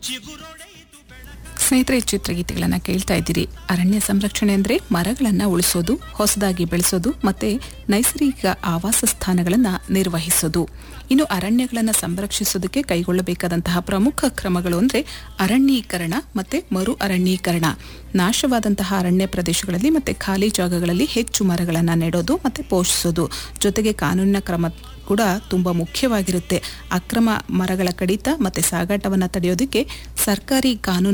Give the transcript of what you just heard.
ಸ್ನೇಹಿತರೆ ಚಿತ್ರಗೀತೆಗಳನ್ನು ಕೇಳ್ತಾ ಇದ್ದೀರಿ ಅರಣ್ಯ ಸಂರಕ್ಷಣೆ ಅಂದರೆ ಮರಗಳನ್ನು ಉಳಿಸೋದು ಹೊಸದಾಗಿ ಬೆಳೆಸೋದು ಮತ್ತೆ ನೈಸರ್ಗಿಕ ಆವಾಸ ಸ್ಥಾನಗಳನ್ನು ನಿರ್ವಹಿಸೋದು ಇನ್ನು ಅರಣ್ಯಗಳನ್ನು ಸಂರಕ್ಷಿಸೋದಕ್ಕೆ ಕೈಗೊಳ್ಳಬೇಕಾದಂತಹ ಪ್ರಮುಖ ಕ್ರಮಗಳು ಅಂದರೆ ಅರಣ್ಯೀಕರಣ ಮತ್ತೆ ಮರು ಅರಣ್ಯೀಕರಣ ನಾಶವಾದಂತಹ ಅರಣ್ಯ ಪ್ರದೇಶಗಳಲ್ಲಿ ಮತ್ತೆ ಖಾಲಿ ಜಾಗಗಳಲ್ಲಿ ಹೆಚ್ಚು ಮರಗಳನ್ನು ನೆಡೋದು ಮತ್ತೆ ಪೋಷಿಸೋದು ಜೊತೆಗೆ ಕಾನೂನಿನ ಕ್ರಮ ಕೂಡ ತುಂಬ ಮುಖ್ಯವಾಗಿರುತ್ತೆ ಅಕ್ರಮ ಮರಗಳ ಕಡಿತ ಮತ್ತೆ ಸಾಗಾಟವನ್ನು ತಡೆಯೋದಕ್ಕೆ ಸರ್ಕಾರಿ ಕಾನೂನು